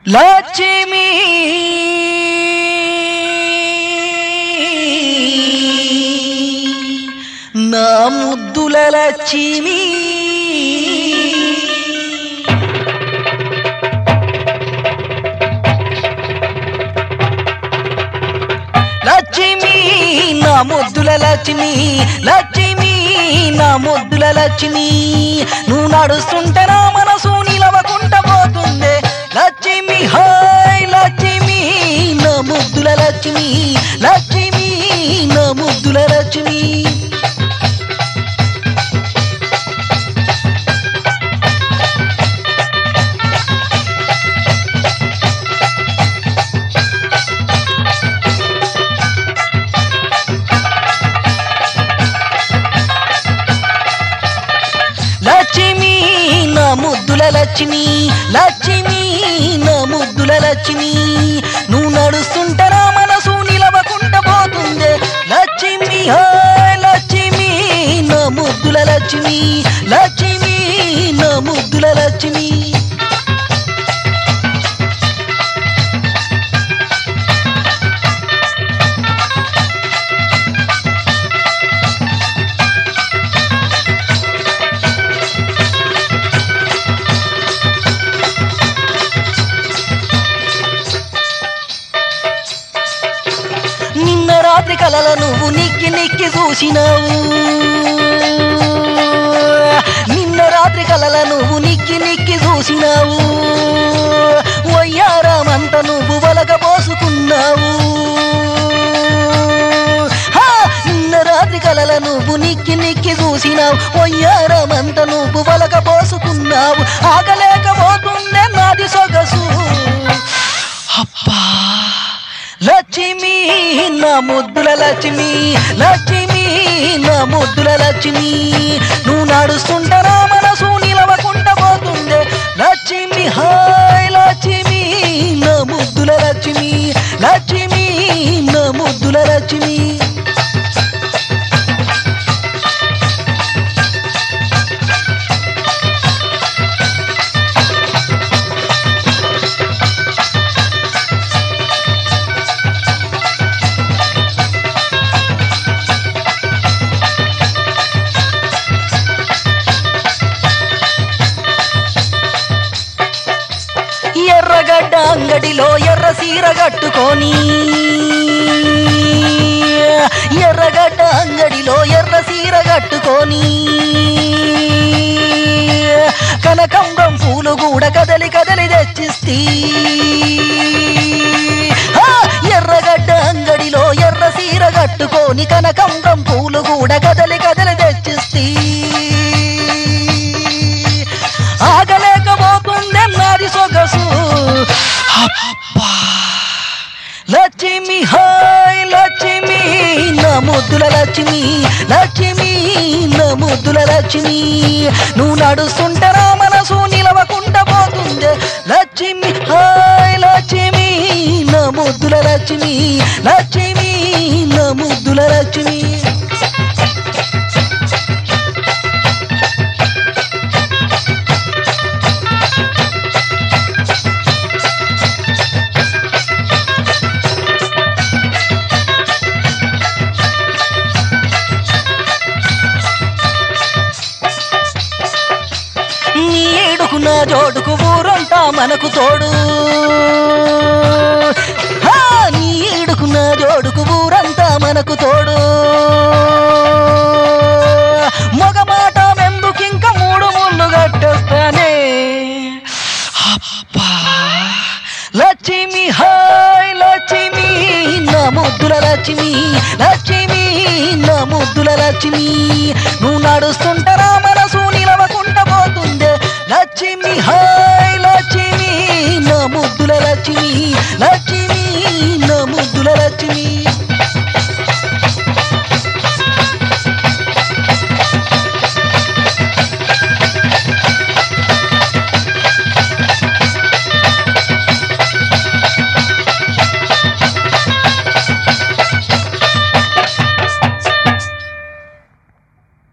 లక్ష్మి నా ముద్దుల లక్ష్మి లక్ష్మి నా ముద్దుల లక్ష్మి లక్ష్మి నా ముద్దుల లక్ష్మి నువ్వు నడుస్తుంటే నా మనసు నిలవకుండా పోతుందే లక్ష్మి హాయ్ లక్ష్మి నా ముద్దుల లక్ష్మి లక్ష్మి నా ముద్దుల లక్ష్మి లక్ష్మి నా ముద్దుల లక్ష్మి లక్ష్మి నా ముద్దుల లక్ష్మి నువ్వు నడుస్తుంటే నా మనసు నిలవకుండా పోతుందే లక్ష్మి హాయ్ లక్ష్మి నా ముద్దుల లక్ష్మి లక్ష్మి నా ముద్దుల లక్ష్మి నిన్న రాత్రి కలల నువ్వు నిక్కి నిక్కి చూసినావు నిన్న రాత్రి కలల నువ్వు నిక్కి నిక్కి చూసినావు వయ్యారామంత నువ్వు వలగ పోసుకున్నావు హా! నిన్న రాత్రి కలల నువ్వు నిక్కి నిక్కి చూసినావు వయ్యారమంత నువ్వు వలగ పోసుకున్నావు ఆగలేకపోతుందే నాది సొగసు అబ్బా లక్ష్మి నా ముద్దుల లక్ష్మి లక్ష్మి నా ముద్దుల లక్ష్మి నువ్వు నడుస్తుంటే నా మనసు నిలవకుండా పోతుందే లక్ష్మి హాయ్ లక్ష్మి నా ముద్దుల లక్ష్మి లక్ష్మి నా ముద్దుల లక్ష్మి ఎర్రగడ్డ అంగడిలో ఎర్ర సీర కట్టుకొని ఎర్రగడ్డ అంగడిలో ఎర్ర సీర కట్టుకొని కనకంబం పూలు కూడా కదలి కదలి తెచ్చిస్తి ఆ, ఎర్రగడ్డ అంగడిలో ఎర్ర సీర కట్టుకొని కనకంబం పూలు కూడా కదలి కదలి తెచ్చిస్తి ఆగలేకపోతుందే నాది సొగసు అబ్బా! లక్ష్మి హాయ్ లక్ష్మి నా ముద్దుల లక్ష్మి లక్ష్మి నా ముద్దుల లక్ష్మి నువ్వు నడుస్తుంటే నా మనసు నిలవకుండా పోతుంది లక్ష్మి హాయ్ లక్ష్మి నా ముద్దుల లక్ష్మి లక్ష్మి నా ముద్దుల లక్ష్మి నీ ఏడుకు నా జోడుకు ఊరంతా మనకు తోడు హా, నీ ఏడుకు నా జోడుకు ఊరంతా మనకు తోడు మగ మాట మెందుకింక మూడు ముళ్ళు కట్టేస్తానే అబ్బా లక్ష్మి హాయ్ లక్ష్మి నా ముద్దుల లక్ష్మి లక్ష్మి నా ముద్దుల లక్ష్మి నువ్వు నడుస్తుంటే నా మనసు నిలవకుండా పోతుందే లక్ష్మి హాయ్